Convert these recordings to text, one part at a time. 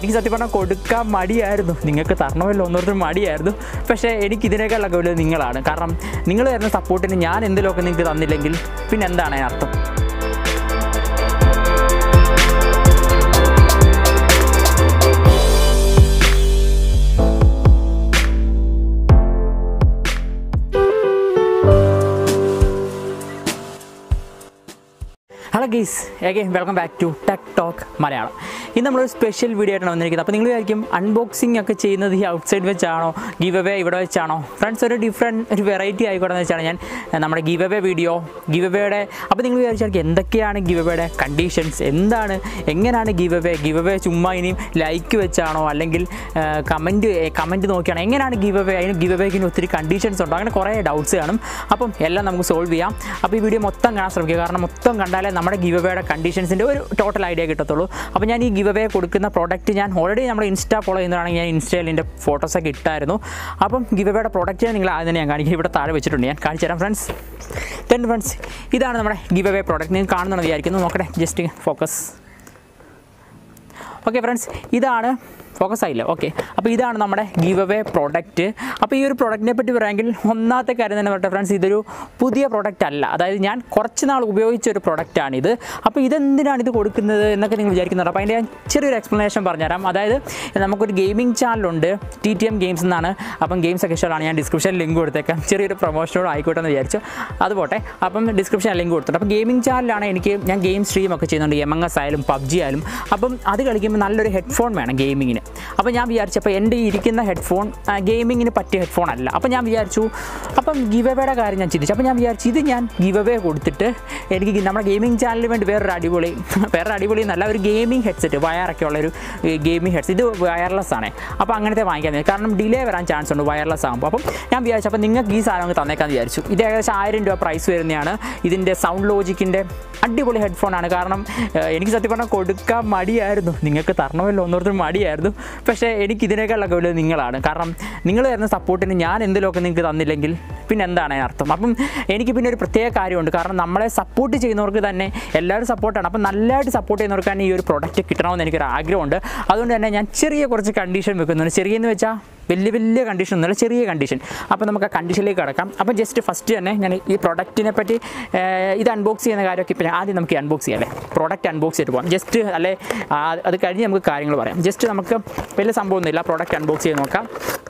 എനിക്ക് സത്യം പറഞ്ഞാൽ കൊടുക്കാൻ മടിയായിരുന്നു നിങ്ങൾക്ക് തരണമല്ലോ ഒന്നോർത്തും മടിയായിരുന്നു പക്ഷേ എനിക്ക് ഇതിനേക്കാളൊക്കെ വലുത് നിങ്ങളാണ് കാരണം നിങ്ങൾ തരുന്ന സപ്പോർട്ടിന് ഞാൻ എന്തെങ്കിലുമൊക്കെ നിങ്ങൾക്ക് തന്നില്ലെങ്കിൽ പിന്നെ എന്താണ് അതിനർത്ഥം hello guys AK welcome back to tech talk Malayalam ഇന്ന് നമ്മളൊരു സ്പെഷ്യൽ വീഡിയോ ആയിട്ടാണ് വന്നിരിക്കുന്നത് അപ്പോൾ നിങ്ങൾ വിചാരിക്കും അൺബോക്സിംഗ് ഒക്കെ ചെയ്യുന്നത് ഈ ഔട്ട്സൈഡ് വെച്ചാണോ ഗീവ് അവേ ഇവിടെ വെച്ചാണോ ഫ്രണ്ട്സ് ഒരു ഡിഫറെൻറ്റ് ഒരു വെറൈറ്റി ആയിക്കോട്ടെ എന്ന് വെച്ചാണ് ഞാൻ ഏഹ്, നമ്മുടെ ഗീവ് അവേ വീഡിയോ ഗീവ് അവേയുടെ അപ്പോൾ നിങ്ങൾ വിചാരിച്ചാൽ എന്തൊക്കെയാണ് ഗീവ് അവേയുടെ കണ്ടീഷൻസ് എന്താണ് എങ്ങനെയാണ് ഗീവ് അവേ ഗീവ് അവേ ചുമ്മാ ഇനിയും ലൈക്ക് വെച്ചാണോ അല്ലെങ്കിൽ കമൻറ്റ് കമൻറ്റ് നോക്കിയാണോ എങ്ങനെയാണ് ഗീവ് അവേ അതിന് ഗീവ് അവേക്കിന് ഒത്തിരി കണ്ടീഷൻസ് ഉണ്ടോ അങ്ങനെ കുറേ ഡൗട്ട്സ് കാണും അപ്പം എല്ലാം നമുക്ക് സോൾവ് ചെയ്യാം അപ്പോൾ ഈ വീഡിയോ മൊത്തം കാണാൻ ശ്രമിക്കുക കാരണം മൊത്തം കണ്ടാലേ നമ്മുടെ ഗീവ് അവയുടെ കണ്ടീഷൻസിൻ്റെ ഒരു ടോട്ടൽ ഐഡിയ കിട്ടത്തുള്ളൂ അപ്പോൾ ഞാൻ ഈ ഗീവ് അവേ കൊടുക്കുന്ന പ്രോഡക്റ്റ് ഞാൻ ഓൾറെഡി നമ്മുടെ ഇൻസ്റ്റാ ഫോളോ ചെയ്യുന്നതാണെങ്കിൽ ഞാൻ ഇൻസ്റ്റയിൽ എൻ്റെ ഫോട്ടോസൊക്കെ ഇട്ടായിരുന്നു അപ്പം ഗീവ് അവയുടെ പ്രോഡക്റ്റ് നിങ്ങൾ ആദ്യം തന്നെ ഞാൻ കാണിക്കും ഇവിടെ താഴെ വെച്ചിട്ടുണ്ട് ഞാൻ കാണിച്ചു തരാം ഫ്രണ്ട്സ് ടെൻ ഫ്രണ്ട്സ് ഇതാണ് നമ്മുടെ ഗീവ് അവേ പ്രോഡക്റ്റ് നിങ്ങൾ കാണുന്നുണ്ടെന്ന് വിചാരിക്കുന്നു നോക്കട്ടെ ജസ്റ്റ് ഫോക്കസ് ഓക്കെ ഫ്രണ്ട്സ് ഇതാണ് ഫോക്കസ് ആയില്ല ഓക്കെ അപ്പോൾ ഇതാണ് നമ്മുടെ ഗീവ് അവേ പ്രോഡക്റ്റ് അപ്പോൾ ഈ ഒരു പ്രോഡക്റ്റിനെ പറ്റി പറയുമെങ്കിൽ ഒന്നാമത്തെ കാര്യം തന്നെ പറയട്ടെ ഫ്രണ്ട്സ് ഇതൊരു പുതിയ പ്രോഡക്റ്റ് അല്ല അതായത് ഞാൻ കുറച്ച് നാൾ ഉപയോഗിച്ച ഒരു പ്രോഡക്റ്റാണിത് അപ്പോൾ ഇതെന്തിനാണ് ഇത് കൊടുക്കുന്നത് എന്നൊക്കെ നിങ്ങൾ വിചാരിക്കുന്നുണ്ട് അപ്പോൾ അതിൻ്റെ ഞാൻ ചെറിയൊരു എക്സ്പ്ലനേഷൻ പറഞ്ഞുതരാം അതായത് നമുക്കൊരു ഗെയിമിംഗ് ചാനലുണ്ട് ടി ടി എം ഗെയിംസ് എന്നാണ് അപ്പം ഗെയിംസ് ഒക്കെ ഇഷ്ടമാണ് ഞാൻ ഡിസ്ക്രിപ്ഷനിൽ ലിങ്ക് കൊടുത്തേക്കാം ചെറിയൊരു പ്രൊമോഷനോട് ആയിക്കോട്ടെ എന്ന് വിചാരിച്ചു അതുപോട്ടെ അപ്പം ഡിസ്ക്രിപ്ഷനിൽ ലിങ്ക് കൊടുത്തിട്ടുണ്ട് അപ്പോൾ ഗെയിമിംഗ് ചാനലാണ് എനിക്ക് ഞാൻ ഗെയിം സ്ട്രീം ഒക്കെ ചെയ്യുന്നുണ്ട് എം എം എസ് ആയാലും പബ്ജി ആയാലും അപ്പം അത് കളിക്കുമ്പോൾ നല്ലൊരു ഹെഡ്ഫോൺ വേണം ഗെയിമിങ്ങിന് അപ്പോൾ ഞാൻ വിചാരിച്ചപ്പോൾ എൻ്റെ ഈ ഇരിക്കുന്ന ഹെഡ്ഫോൺ ഗെയിമിങ്ങിന് പറ്റിയ ഹെഡ്ഫോൺ അല്ല അപ്പോൾ ഞാൻ വിചാരിച്ചു അപ്പം ഗിവ് അവയുടെ കാര്യം ഞാൻ ചിന്തിച്ചു അപ്പോൾ ഞാൻ വിചാരിച്ചു ഇത് ഞാൻ ഗിവ് അവേ കൊടുത്തിട്ട് എനിക്ക് നമ്മുടെ ഗെയിമിംഗ് ചാനലിന് വേണ്ടി വേറൊരു അടിപൊളി വേറൊരു അടിപൊളി എന്നല്ല ഒരു ഗെയിമിംഗ് ഹെഡ്സെറ്റ് വയറൊക്കെ ഉള്ളൊരു ഗെയിമിംഗ് ഹെഡ്സെറ്റ് ഇത് വയർലെസ് ആണ് അപ്പോൾ അങ്ങനത്തെ വാങ്ങിക്കാൻ മതി. കാരണം ഡിലേ വരാൻ ചാൻസ് ഉണ്ട് വയർലെസ് ആകുമ്പോൾ അപ്പം ഞാൻ വിചാരിച്ചു അപ്പോൾ നിങ്ങൾക്ക് ഈ സാധനം അങ്ങ് തന്നേക്കാന്ന് വിചാരിച്ചു ഇത് ഏകദേശം ആയിരം രൂപ പ്രൈസ് വരുന്നതാണ് ഇതിൻ്റെ സൗണ്ട് ലോജിക്കിൻ്റെ അടിപൊളി ഹെഡ്ഫോണാണ് കാരണം ഏഹ്, എനിക്ക് സത്യം പറഞ്ഞാൽ കൊടുക്കാൻ മടിയായിരുന്നു നിങ്ങൾക്ക് തരണമല്ലോ ഒന്നോർത്തും മടിയായിരുന്നു പക്ഷേ എനിക്ക് ഇതിനേക്കാളൊക്കെ വലുത് നിങ്ങളാണ് കാരണം നിങ്ങൾ തരുന്ന സപ്പോർട്ടിന് ഞാൻ എന്തെങ്കിലുമൊക്കെ നിങ്ങൾക്ക് തന്നില്ലെങ്കിൽ പിന്നെ എന്താണ് അതിനർത്ഥം അപ്പം എനിക്ക് പിന്നെ ഒരു പ്രത്യേക കാര്യമുണ്ട് കാരണം നമ്മളെ സപ്പോർട്ട് ചെയ്യുന്നവർക്ക് തന്നെ എല്ലാവരും സപ്പോർട്ടാണ് അപ്പം നല്ലതായിട്ട് സപ്പോർട്ട് ചെയ്യുന്നവർക്ക് തന്നെ ഈ ഒരു പ്രൊഡക്റ്റ് കിട്ടണമെന്ന് എനിക്കൊരു ആഗ്രഹമുണ്ട് അതുകൊണ്ട് തന്നെ ഞാൻ ചെറിയ കുറച്ച് കണ്ടീഷൻ വെക്കുന്നുണ്ട് ചെറിയെന്ന് വെച്ചാൽ വലിയ വലിയ കണ്ടീഷൻ ഒന്നുമില്ല ചെറിയ കണ്ടീഷൻ അപ്പോൾ നമുക്ക് ആ കണ്ടീഷനിലേക്ക് കിടക്കാം അപ്പോൾ ജസ്റ്റ് ഫസ്റ്റ് തന്നെ ഞാൻ ഈ പ്രൊഡക്റ്റിനെ പറ്റി ഏഹ്, ഇത് അൺബോക്സ് ചെയ്യുന്ന കാര്യമൊക്കെ ഇപ്പോൾ ആദ്യം നമുക്ക് അൺബോക്സ് ചെയ്യാം അല്ലേ പ്രോഡക്റ്റ് അൺബോക്സ് ചെയ്തിട്ട് പോകാം ജസ്റ്റ് അല്ലേ ആ, അത് കഴിഞ്ഞ് നമുക്ക് കാര്യങ്ങൾ പറയാം ജസ്റ്റ് നമുക്ക് വലിയ സംഭവമൊന്നുമില്ല പ്രോഡക്റ്റ് അൺബോക്സ് ചെയ്ത് നോക്കാം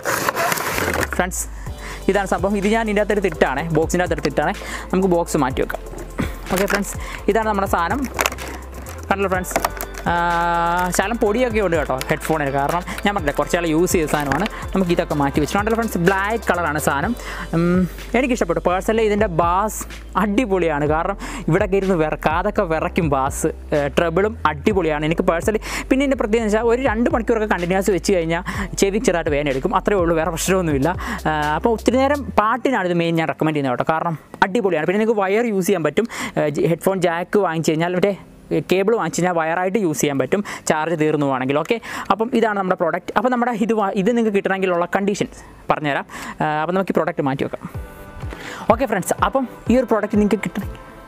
ഫ്രണ്ട്സ് ഇതാണ് സംഭവം ഇത് ഞാൻ ഇതിൻ്റെ അകത്തൊരു തിട്ടാണ് ബോക്സിൻ്റെ അകത്തൊരു തിട്ടാണ് നമുക്ക് ബോക്സ് മാറ്റി വെക്കാം ഓക്കെ ഫ്രണ്ട്സ് ഇതാണ് നമ്മുടെ സാധനം കണ്ടല്ലോ ഫ്രണ്ട്സ് ശകലം പൊടിയൊക്കെ ഉണ്ട് കേട്ടോ ഹെഡ്ഫോണിന് കാരണം ഞാൻ പറഞ്ഞില്ല കുറച്ചാൾ യൂസ് ചെയ്ത സാധനമാണ് നമുക്ക് ഇതൊക്കെ മാറ്റി വെച്ചിട്ടുണ്ടല്ലോ ഫ്രണ്ട്സ് ബ്ലാക്ക് കളറാണ് സാധനം ഉം, എനിക്കിഷ്ടപ്പെട്ടു പേഴ്സണലി ഇതിൻ്റെ ബാസ് അടിപൊളിയാണ് കാരണം ഇവിടെയൊക്കെ ഇരുന്ന് വിറ കാതൊക്കെ വിറയ്ക്കും ബാസ് ട്രബിളും അടിപൊളിയാണ് എനിക്ക് പേഴ്സണലി പിന്നെ ഇതിൻ്റെ പ്രത്യേകത വെച്ചാൽ ഒരു രണ്ട് മണിക്കൂറൊക്കെ കണ്ടിന്യൂസ് വെച്ച് കഴിഞ്ഞാൽ ചെവി ചെറുതായിട്ട് വേദന എടുക്കും അത്രേ ഉള്ളൂ വേറെ പ്രശ്നമൊന്നുമില്ല അപ്പോൾ ഒത്തിരി നേരം പാട്ടിനാണ് ഇത് മെയിൻ ഞാൻ റെക്കമെൻഡ് ചെയ്യുന്നത് കേട്ടോ കാരണം അടിപൊളിയാണ് പിന്നെ നിങ്ങൾക്ക് വയർ യൂസ് ചെയ്യാൻ പറ്റും ഹെഡ്ഫോൺ ജാക്ക് വാങ്ങിച്ച് കഴിഞ്ഞാൽ മറ്റേ കേബിൾ വാങ്ങിച്ച് കഴിഞ്ഞാൽ വയറായിട്ട് യൂസ് ചെയ്യാൻ പറ്റും ചാർജ് തീർന്നു പോവാണെങ്കിൽ ഓക്കെ അപ്പം ഇതാണ് നമ്മുടെ പ്രോഡക്റ്റ് അപ്പോൾ നമ്മുടെ ഇത് വാ- ഇത് നിങ്ങൾക്ക് കിട്ടണമെങ്കിലുള്ള കണ്ടീഷൻസ് പറഞ്ഞുതരാം ആ, അപ്പോൾ നമുക്ക് ഈ പ്രോഡക്റ്റ് മാറ്റി വെക്കാം ഓക്കെ ഫ്രണ്ട്സ് അപ്പം ഈ ഒരു പ്രോഡക്റ്റ് നിങ്ങൾക്ക് കിട്ടണം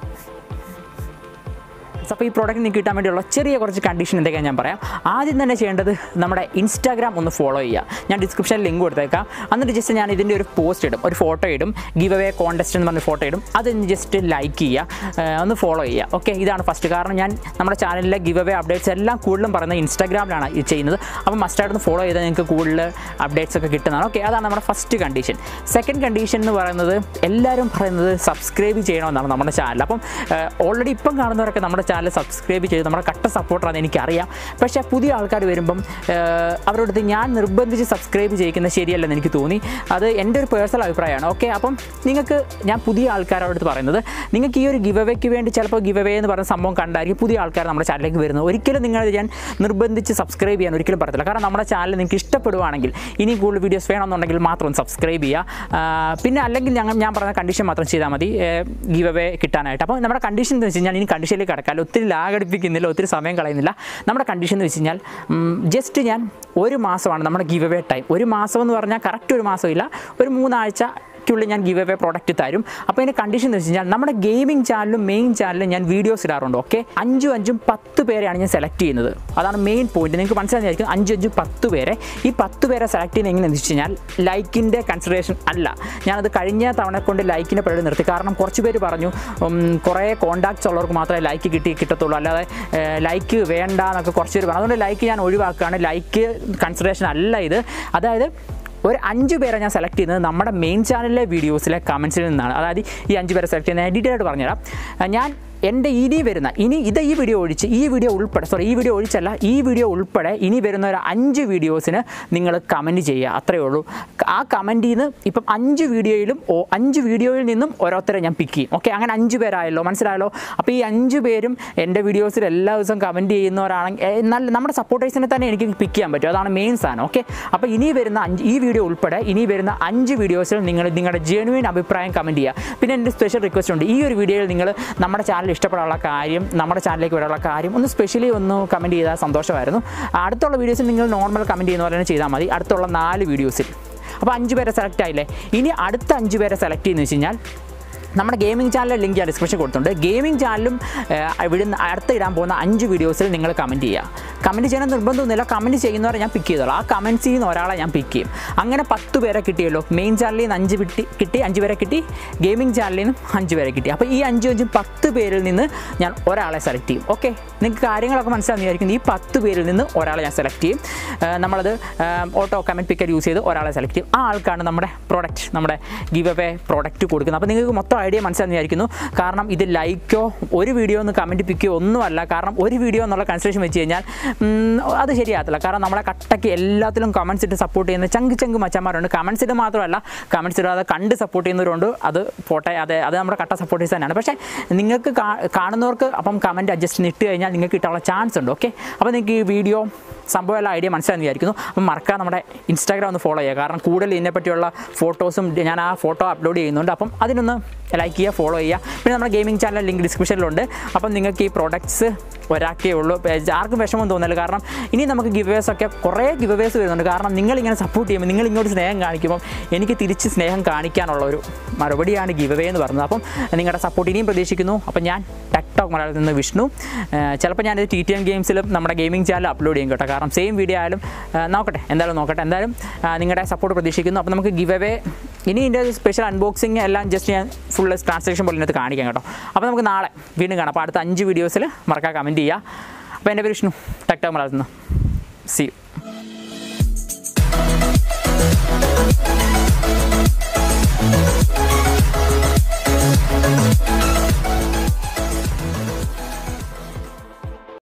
അപ്പോൾ ഈ പ്രോഡക്റ്റ് നിങ്ങൾക്ക് കിട്ടാൻ വേണ്ടിയുള്ള ചെറിയ കുറച്ച് കണ്ടീഷൻ എന്തൊക്കെയാണ് ഞാൻ പറയാം ആദ്യം തന്നെ ചെയ്യേണ്ടത് നമ്മുടെ ഇൻസ്റ്റാഗ്രാം ഒന്ന് ഫോളോ ചെയ്യുക ഞാൻ ഡിസ്ക്രിപ്ഷനിൽ ലിങ്ക് കൊടുത്തേക്കാം എന്നിട്ട് ജസ്റ്റ് ഞാൻ ഇതിൻ്റെ ഒരു പോസ്റ്റ് ഇടും ഒരു ഫോട്ടോ ഇടും ഗിവ് അവേ കോൺടെസ്റ്റ് എന്ന് പറഞ്ഞ ഫോട്ടോ ഇടും അത് ജസ്റ്റ് ലൈക്ക് ചെയ്യുക ഏഹ് ഒന്ന് ഫോളോ ചെയ്യുക ഓക്കെ ഇതാണ് ഫസ്റ്റ് കാരണം ഞാൻ നമ്മുടെ ചാനലിലെ ഗിവ് അവേ അപ്ഡേറ്റ്സ് എല്ലാം കൂടുതലും പറയുന്നത് ഇൻസ്റ്റാഗ്രാമിലാണ് ഇത് ചെയ്യുന്നത് അപ്പോൾ മസ്റ്റായിട്ടൊന്ന് ഫോളോ ചെയ്താൽ നിങ്ങൾക്ക് കൂടുതൽ അപ്ഡേറ്റ്സ് ഒക്കെ കിട്ടുന്നതാണ് ഓക്കെ അതാണ് നമ്മുടെ ഫസ്റ്റ് കണ്ടീഷൻ സെക്കൻഡ് കണ്ടീഷൻ എന്ന് പറയുന്നത് എല്ലാവരും പറയുന്നത് സബ്സ്ക്രൈബ് ചെയ്യണമെന്നാണ് നമ്മുടെ ചാനൽ അപ്പം ഓൾറെഡി ഇപ്പം കാണുന്നവരൊക്കെ നമ്മുടെ ചാനൽ സബ്സ്ക്രൈബ് ചെയ്ത് നമ്മുടെ കട്ട സപ്പോർട്ടറാണെന്ന് എനിക്കറിയാം പക്ഷേ പുതിയ ആൾക്കാർ വരുമ്പം ഏഹ്, അവരുടെ അടുത്ത് ഞാൻ നിർബന്ധിച്ച് സബ്സ്ക്രൈബ് ചെയ്യിക്കുന്നത് ശരിയല്ലെന്ന് എനിക്ക് തോന്നി അത് എൻ്റെ ഒരു പേഴ്സണൽ അഭിപ്രായമാണ് ഓക്കെ അപ്പം നിങ്ങൾക്ക് ഞാൻ പുതിയ ആൾക്കാരോട് അടുത്ത് പറയുന്നത് നിങ്ങൾക്ക് ഈ ഒരു ഗിവ് അവേക്ക് വേണ്ടി ചിലപ്പോൾ ഗിവ് അവേ എന്ന് പറയുന്ന സംഭവം കണ്ടായിരിക്കും പുതിയ ആൾക്കാർ നമ്മുടെ ചാനലിലേക്ക് വരുന്നത് ഒരിക്കലും നിങ്ങൾ ഞാൻ നിർബന്ധിച്ച് സബ്സ്ക്രൈബ് ചെയ്യാൻ ഒരിക്കലും പറയത്തില്ല കാരണം നമ്മുടെ ചാനൽ നിങ്ങൾക്ക് ഇഷ്ടപ്പെടുവാണെങ്കിൽ ഇനി കൂടുതൽ വീഡിയോസ് വേണമെന്നുണ്ടെങ്കിൽ മാത്രം ഒന്ന് സബ്സ്ക്രൈബ് ചെയ്യുക ആ, പിന്നെ അല്ലെങ്കിൽ ഞങ്ങൾ ഞാൻ പറഞ്ഞ കണ്ടീഷൻ മാത്രം ചെയ്താൽ മതി ഗീവ് അവേ കിട്ടാനായിട്ട് അപ്പോൾ നമ്മുടെ കണ്ടീഷൻ എന്ന് വെച്ച് കഴിഞ്ഞാൽ ഇനി കണ്ടീഷനിലേക്ക് കിടക്കാൻ ഒത്തിരി ലാഗടിപ്പിക്കുന്നില്ല ഒത്തിരി സമയം കളയുന്നില്ല നമ്മുടെ കണ്ടീഷൻ എന്ന് വെച്ച് കഴിഞ്ഞാൽ ജസ്റ്റ് ഞാൻ ഒരു മാസമാണ് നമ്മുടെ ഗീവ് അവേ ടൈം ഒരു മാസം എന്ന് പറഞ്ഞാൽ കറക്റ്റ് ഒരു മാസമില്ല ഒരു മൂന്നാഴ്ച നാളേക്കുള്ളിൽ ഞാൻ ഗിവ് അവേ പ്രോഡക്റ്റ് തരും അപ്പോൾ അതിൻ്റെ കണ്ടീഷൻ എന്ന് വെച്ച് കഴിഞ്ഞാൽ നമ്മുടെ ഗെയിമിംഗ് ചാനലും മെയിൻ ചാനലും ഞാൻ വീഡിയോസ് ഇടാറുണ്ട് ഓക്കെ അഞ്ചും അഞ്ചും പത്ത് പേരെയാണ് ഞാൻ സെലക്ട് ചെയ്യുന്നത് അതാണ് മെയിൻ പോയിന്റ് നിങ്ങൾക്ക് മനസ്സിലായിരിക്കും അഞ്ചും അഞ്ചും പത്ത് പേരെ ഈ പത്ത് പേരെ സെലക്ട് ചെയ്യുന്നത് എങ്ങനെയാണെന്ന് വെച്ച് കഴിഞ്ഞാൽ ലൈക്കിൻ്റെ കൺസിഡറേഷൻ അല്ല ഞാനത് കഴിഞ്ഞ തവണ കൊണ്ട് ലൈക്കിൻ്റെ പരിപാടി നിർത്തി കാരണം കുറച്ച് പേര് പറഞ്ഞു ഉം, കുറേ കോൺടാക്ട്സ് ഉള്ളവർക്ക് മാത്രമേ ലൈക്ക് കിട്ടി കിട്ടത്തുള്ളൂ അല്ലാതെ ലൈക്ക് വേണ്ട എന്നൊക്കെ കുറച്ച് പേര് പറഞ്ഞു അതുകൊണ്ട് ലൈക്ക് ഞാൻ ഒഴിവാക്കുകയാണ് ലൈക്ക് കൺസിഡറേഷൻ അല്ല ഇത് അതായത് ഒരു അഞ്ച് പേരെ ഞാൻ സെലക്ട് ചെയ്യുന്നത് നമ്മുടെ മെയിൻ ചാനലിലെ വീഡിയോസിലെ കമൻസിൽ നിന്നാണ് അതായത് ഈ അഞ്ച് പേരെ സെലക്ട് ചെയ്യുന്നത് ഡീറ്റെയിൽ ആയിട്ട് പറഞ്ഞുതരാം അഹ് ഞാൻ എൻ്റെ ഇനി വരുന്ന ഇനി ഇത് ഈ വീഡിയോ ഒഴിച്ച് ഈ വീഡിയോ ഉൾപ്പെടെ സോറി ഈ വീഡിയോ ഒഴിച്ചല്ല ഈ വീഡിയോ ഉൾപ്പെടെ ഇനി വരുന്ന ഒരു അഞ്ച് വീഡിയോസിന് നിങ്ങൾ കമൻറ്റ് ചെയ്യുക അത്രയേ ഉള്ളൂ ആ കമൻറ്റിൽ നിന്ന് ഇപ്പം അഞ്ച് വീഡിയോയിലും ഓ അഞ്ച് വീഡിയോയിൽ നിന്നും ഓരോരുത്തരെ ഞാൻ പിക്ക് ചെയ്യും ഓക്കെ അങ്ങനെ അഞ്ച് പേരായല്ലോ മനസ്സിലായല്ലോ അപ്പോൾ ഈ അഞ്ച് പേരും എൻ്റെ വീഡിയോസിൽ എല്ലാ ദിവസവും കമൻറ്റ് ചെയ്യുന്നവരാണെങ്കിൽ എന്നാൽ നമ്മുടെ സപ്പോർട്ടേഴ്സിനെ തന്നെ എനിക്ക് പിക്ക് ചെയ്യാൻ പറ്റും അതാണ് മെയിൻ സാധനം ഓക്കെ അപ്പോൾ ഇനി വരുന്ന അഞ്ച് ഈ വീഡിയോ ഉൾപ്പെടെ ഇനി വരുന്ന അഞ്ച് വീഡിയോസിൽ നിങ്ങൾ നിങ്ങളുടെ ജെനുവിൻ അഭിപ്രായം കമൻറ്റ് ചെയ്യുക പിന്നെ എൻ്റെ സ്പെഷ്യൽ റിക്വസ്റ്റ് ഉണ്ട് ഈ ഒരു വീഡിയോയിൽ നിങ്ങൾ നമ്മുടെ ചാനൽ ഇഷ്ടപ്പെടാനുള്ള കാര്യം നമ്മുടെ ചാനലിലേക്ക് വരാനുള്ള കാര്യം ഒന്ന് സ്പെഷ്യലി ഒന്ന് കമൻറ്റ് ചെയ്താൽ സന്തോഷമായിരുന്നു അടുത്തുള്ള വീഡിയോസിൽ നിങ്ങൾ നോർമൽ കമൻറ്റ് ചെയ്യുന്ന പോലെ തന്നെ ചെയ്താൽ മതി അടുത്തുള്ള നാല് വീഡിയോസിൽ അപ്പോൾ അഞ്ച് പേരെ സെലക്ട് ആയില്ലേ ഇനി അടുത്ത അഞ്ച് പേരെ സെലക്ട് ചെയ്യുന്നത് വെച്ച് കഴിഞ്ഞാൽ നമ്മുടെ ഗെയിമിംഗ് ചാനലിലെ ലിങ്ക് ഞാൻ ഡിസ്ക്രിപ്ഷൻ കൊടുത്തിട്ടുണ്ട് ഗെയിമിംഗ് ചാനലും ഇവിടുന്ന് അടുത്ത് ഇടാൻ പോകുന്ന അഞ്ച് വീഡിയോസിൽ നിങ്ങൾ കമൻറ്റ് ചെയ്യുക കമൻറ്റ് ചെയ്യണം നിർബന്ധമൊന്നുമില്ല കമൻറ്റ് ചെയ്യുന്നവരെ ഞാൻ പിക്ക് ചെയ്തോളാം ആ കമൻറ്റ്സ് ചെയ്യുന്ന ഒരാളെ ഞാൻ പിക്ക് ചെയ്യും അങ്ങനെ പത്ത് പേരെ കിട്ടിയല്ലോ മെയിൻ ചാനലിൽ നിന്ന് അഞ്ച് കിട്ടി കിട്ടി അഞ്ച് പേരെ കിട്ടി ഗെയിമിംഗ് ചാനലിൽ നിന്ന് അഞ്ച് പേരെ കിട്ടി അപ്പോൾ ഈ അഞ്ച് അഞ്ചും പത്ത് പേരിൽ നിന്ന് ഞാൻ ഒരാളെ സെലക്ട് ചെയ്യും ഓക്കെ നിങ്ങൾക്ക് കാര്യങ്ങളൊക്കെ മനസ്സിലാകുന്നതായിരിക്കും ഈ പത്ത് പേരിൽ നിന്ന് ഒരാളെ ഞാൻ സെലക്ട് ചെയ്യും ആ, നമ്മളത് ഓട്ടോ കമൻറ്റ് പിക്കർ യൂസ് ചെയ്ത് ഒരാളെ സെലക്ട് ചെയ്യും ആ ആൾക്കാണ് നമ്മുടെ പ്രോഡക്റ്റ് നമ്മുടെ ഗിവ് അവേ പ്രോഡക്റ്റ് കൊടുക്കുന്നത് അപ്പോൾ നിങ്ങൾക്ക് മൊത്തം ഐഡിയ മനസ്സിലാകുന്നതായിരിക്കുന്നു കാരണം ഇത് ലൈക്കോ ഒരു വീഡിയോ ഒന്ന് കമൻറ്റ് പിക്കോ ഒന്നുമല്ല കാരണം ഒരു വീഡിയോ എന്നുള്ള കൺസിഡറേഷൻ വെച്ച് കഴിഞ്ഞാൽ ഉം, അത് ശരിയാകത്തില്ല കാരണം നമ്മളെ കട്ടയ്ക്ക് എല്ലാത്തിലും കമൻസ് ഇട്ട് സപ്പോർട്ട് ചെയ്യുന്ന ചങ്ക് ചങ്ക് മച്ചന്മാരുണ്ട് കമൻസ് ഇട്ട് മാത്രമല്ല കമൻസ് ഇടാതെ കണ്ട് സപ്പോർട്ട് ചെയ്യുന്നവരുണ്ട് അത് പോട്ടെ അത് അത് നമ്മുടെ കട്ട സപ്പോർട്ടേഴ്സ് തന്നെയാണ് പക്ഷേ നിങ്ങൾക്ക് കാ- കാണുന്നവർക്ക് അപ്പം കമൻറ്റ് അഡ്ജസ്റ്റ് ഇട്ട് കഴിഞ്ഞാൽ നിങ്ങൾക്ക് കിട്ടാനുള്ള ചാൻസ് ഉണ്ട് ഓക്കെ അപ്പോൾ നിങ്ങൾക്ക് ഈ വീഡിയോ സംഭവം എല്ലാം ഐഡിയ മനസ്സിലാന്ന് വിചാരിക്കുന്നു അപ്പം മറക്കാതെ നമ്മുടെ ഇൻസ്റ്റാഗ്രാം ഒന്ന് ഫോളോ ചെയ്യുക കാരണം കൂടുതൽ ഇതിനെപ്പറ്റിയുള്ള ഫോട്ടോസും ഞാൻ ആ ഫോട്ടോ അപ്ലോഡ് ചെയ്യുന്നുണ്ട് അപ്പം അതിനൊന്ന് ലൈക്ക് ചെയ്യുക ഫോളോ ചെയ്യുക പിന്നെ നമ്മുടെ ഗെയിമിംഗ് ചാനൽ ലിങ്ക് ഡിസ്ക്രിപ്ഷനിലുണ്ട് അപ്പം നിങ്ങൾക്ക് ഈ പ്രോഡക്ട്സ് ഒരാക്കേ ഉള്ളൂ ഇപ്പം ആർക്കും വിഷമം തോന്നില്ല കാരണം ഇനി നമുക്ക് ഗിവേഴ്സ് ഒക്കെ കുറേ ഗിവേഴ്സ് വരുന്നുണ്ട് കാരണം നിങ്ങളിങ്ങനെ സപ്പോർട്ട് ചെയ്യുമ്പോൾ നിങ്ങൾ ഇങ്ങോട്ട് സ്നേഹം കാണിക്കുമ്പോൾ എനിക്ക് തിരിച്ച് സ്നേഹം കാണിക്കാനുള്ള ഒരു മറുപടിയാണ് ഗിവവേ എന്ന് പറയുന്നത് അപ്പം നിങ്ങളുടെ സപ്പോർട്ട് ഇനിയും പ്രതീക്ഷിക്കുന്നു അപ്പം ഞാൻ ടെക്ടോക്ക് മലയാളത്തിൽ നിന്ന് വിഷ്ണു ഏഹ് ചിലപ്പോൾ ഞാനിത് ടി ടി എം ഗെയിംസിലും നമ്മുടെ ഗെയിമിംഗ് ചാനൽ അപ്ലോഡ് ചെയ്യും കേട്ടോ കാരണം സെയിം വീഡിയോ ആയാലും ഏഹ് നോക്കട്ടെ എന്തായാലും നോക്കട്ടെ എന്തായാലും ആ, നിങ്ങളുടെ സപ്പോർട്ട് പ്രതീക്ഷിക്കുന്നു അപ്പോൾ നമുക്ക് ഗിവ് അവേ ഇനി ഇതിൻ്റെ സ്പെഷ്യൽ അൺബോക്സിങ് എല്ലാം ജസ്റ്റ് ഞാൻ ഫുൾ ട്രാൻസാക്ഷൻ പോലെ ഇതിനകത്ത് കാണിക്കാം കേട്ടോ അപ്പോൾ നമുക്ക് നാളെ വീണ്ടും കാണാം അപ്പോൾ അടുത്ത അഞ്ച് വീഡിയോസിൽ മറക്കാൻ കമൻറ്റ് ചെയ്യുക അപ്പോൾ എൻ്റെ പേര് വിഷ്ണു ടെക്ടോക്ക് മലയാളത്തിൽ നിന്ന് സി യു